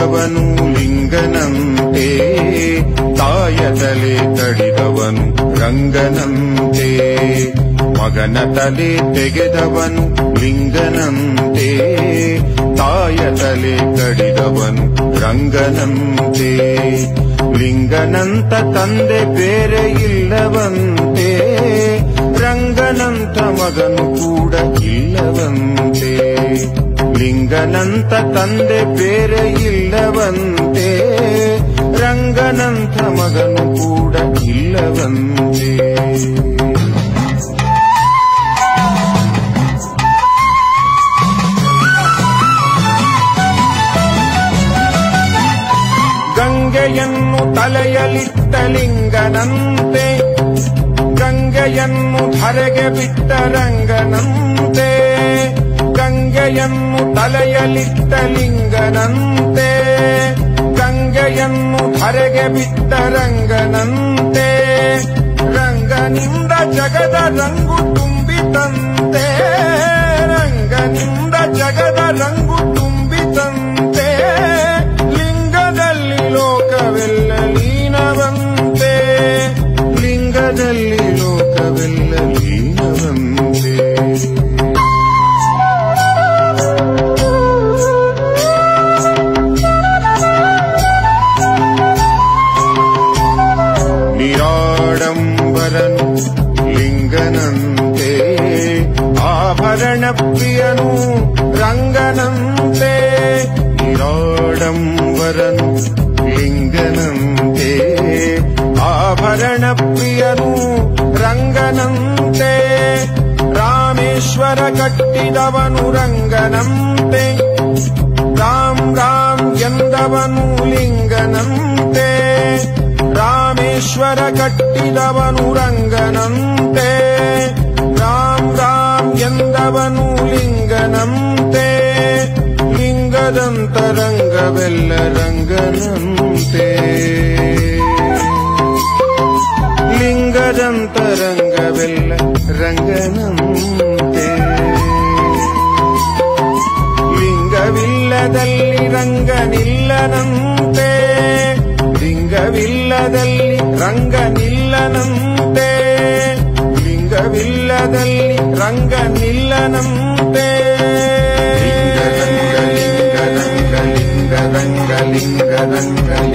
ಕಡಿದವನು ಲಿಂಗನಂತೆ ತಾಯ ತಲೆ ಕಡಿದವನು ರಂಗನಂತೆ ಮಗನ ತಲೆ ತೆಗೆದವನು ಲಿಂಗನಂತೆ ತಾಯ ತಲೆ ಕಡಿದವನು ರಂಗನಂತೆ ಲಿಂಗನಂತ ತಂದೆ ಬೇರೆ ಇಲ್ಲವಂತೆ ರಂಗನಂತ ಮಗನು ಕೂಡ ಇಲ್ಲವಂತೆ ಲಿಂಗನಂತ ತಂದೆ ಬೇರೆ ಇಲ್ಲವಂತೆ ರಂಗನಂತ ಮಗನು ಕೂಡ ಇಲ್ಲವಂತೆ ಗಂಗೆಯನ್ನು ತಲೆಯಲಿಟ್ಟ ಲಿಂಗನಂತೆ ಗಂಗೆಯನ್ನು ಧರೆಗೆ ಬಿಟ್ಟ ರಂಗನಂತೆ ಗಂಗೆಯನ್ನು ತಲೆಯಲಿಟ್ಟ ಲಿಂಗನಂತೆ ಗಂಗೆಯನ್ನು ಧರೆಗೆ ಬಿಟ್ಟ ರಂಗನಂತೆ ರಂಗನಿಂದ ಜಗದ ರಂಗು ತುಂಬಿತಂತೆ ರಂಗನಿಂದ ಜಗದ ರಂಗು ತುಂಬಿತಂತೆ ಲಿಂಗದಲ್ಲಿ ಲೋಕವೆಲ್ಲ ಲೀನವಂತೆ ಲಿಂಗದಲ್ಲಿ ಲೋಕವೆಲ್ಲ ಲೀನವಂತೆ ನಿರಾಡಂಬರನು ಲಿಂಗನಂತೆ ಆಭರಣ ಪ್ರಿಯನು ರಂಗನಂತೆ ನಿರಾಡಂಬರನು ಲಿಂಗನಂತೆ ಆಭರಣ ಪ್ರಿಯನು ರಂಗನಂತೆ ರಾಮೇಶ್ವರ ಕಟ್ಟಿದವನು ರಂಗನಂತೆ ರಾಮ್ ರಾಮ್ ಎಂದವನು ಲಿಂಗನಂತೆ ರಾಮೇಶ್ವರ ಕಟ್ಟಿದವನು ರಂಗನಂತೆ ರಾಮ್ ರಾಮ್ ಎಂದವನು ಲಿಂಗನಂತೆ ಲಿಂಗದಂತ ರಂಗವೆಲ್ಲ ರಂಗನಂತೆ ಲಿಂಗದಂತ ರಂಗವೆಲ್ಲ ರಂಗನಂತೆ ಲಿಂಗವಿಲ್ಲದಲ್ಲಿ ರಂಗನಿಲ್ಲನಂತೆ ಲಿಂಗವಿಲ್ಲದಲ್ಲಿ ರಂಗನಿಲ್ಲನಂತೆ ಲಿಂಗವಿಲ್ಲದಲ್ಲಿ ರಂಗನಿಲ್ಲನಂತೆ ಲಿಂಗ ರಂಗ ಲಿಂಗ ರಂಗ ಲಿಂಗ ರಂಗ ಲಿಂಗ ರಂಗ